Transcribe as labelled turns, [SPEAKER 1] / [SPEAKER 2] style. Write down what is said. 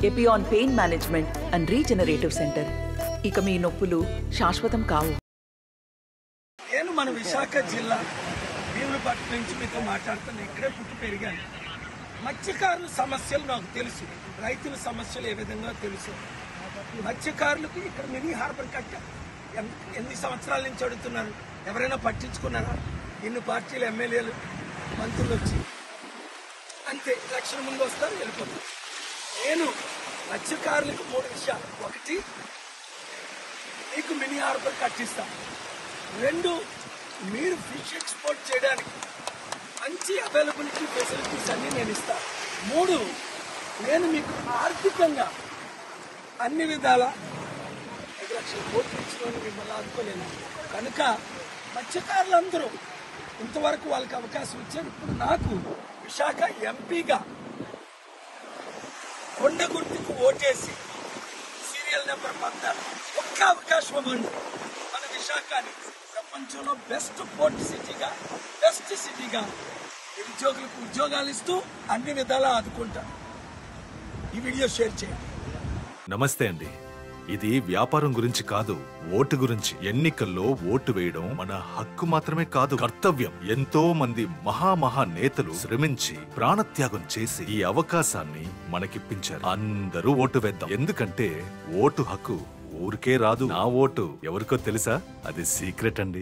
[SPEAKER 1] Epione pain management and regenerative centre ఇక మీ నొప్పులు శాశ్వతం కావు
[SPEAKER 2] నేను మన విశాఖ జిల్లా భీములపట్నం నుంచి మీతో మాట్లాడుతాను ఇక్కడే పుట్టి పెరిగాను మత్స్యకారుల సమస్యలు నాకు తెలుసు రైతుల సమస్యలు ఏ విధంగా తెలుసు మత్స్యకారులకు ఇక్కడ మినీ హార్బర్ కట్ట ఎన్- ఎన్ని సంవత్సరాల నుంచి అడుగుతున్నారు ఎవరైనా పట్టించుకున్నారా ఇన్ని పార్టీలు ఎమ్మెల్యేలు మంత్రులు వచ్చి అంతే ఎలక్షన్ ముందు వస్తారు వెళ్ళిపోతారు నేను మత్స్యకారులకు మూడు విషయాలు ఒకటి మీకు మినీ హార్బర్ కట్టిస్తాం రెండు మీరు ఫిష్ ఎక్స్పోర్ట్ చేయడానికి మంచి అవైలబిలిటీ ఫెసిలిటీస్ అన్ని నేను ఇస్తాను మూడు నేను మీకు ఆర్థికంగా అన్ని విధాల ఐదు లక్షల కోట్లు ఇచ్చిన మిమ్మల్ని ఆదుకోలేను కనుక మత్స్యకారులందరూ ఇంతవరకు వాళ్ళకి అవకాశం ఇచ్చారు ఇప్పుడు నాకు విశాఖ ఎంపీగా కొండ గుర్తుకు ఓటేసి సీరియల్ నెంబర్ పద్నాలుగు ఒక్క అవకాశం ఇవ్వండి మన విశాఖని ప్రపంచంలో బెస్ట్ పోర్ట్ సిటీగా బెస్ట్ సిటీగా నిరుద్యోగులకు ఉద్యోగాలు ఇస్తూ అన్ని విధాలా ఆదుకుంటాను ఈ వీడియో షేర్ చేయండి
[SPEAKER 3] నమస్తే అండి ఇది వ్యాపారం గురించి కాదు ఓటు గురించి ఎన్నికల్లో ఓటు వేయడం మన హక్కు మాత్రమే కాదు కర్తవ్యం ఎంతో మంది మహామహా నేతలు శ్రమించి ప్రాణత్యాగం చేసి ఈ అవకాశాన్ని మనకిప్పించారు అందరూ ఓటు వేద్దాం ఎందుకంటే ఓటు హక్కు ఊరికే రాదు నా ఓటు ఎవరికో తెలుసా అది సీక్రెట్ అండి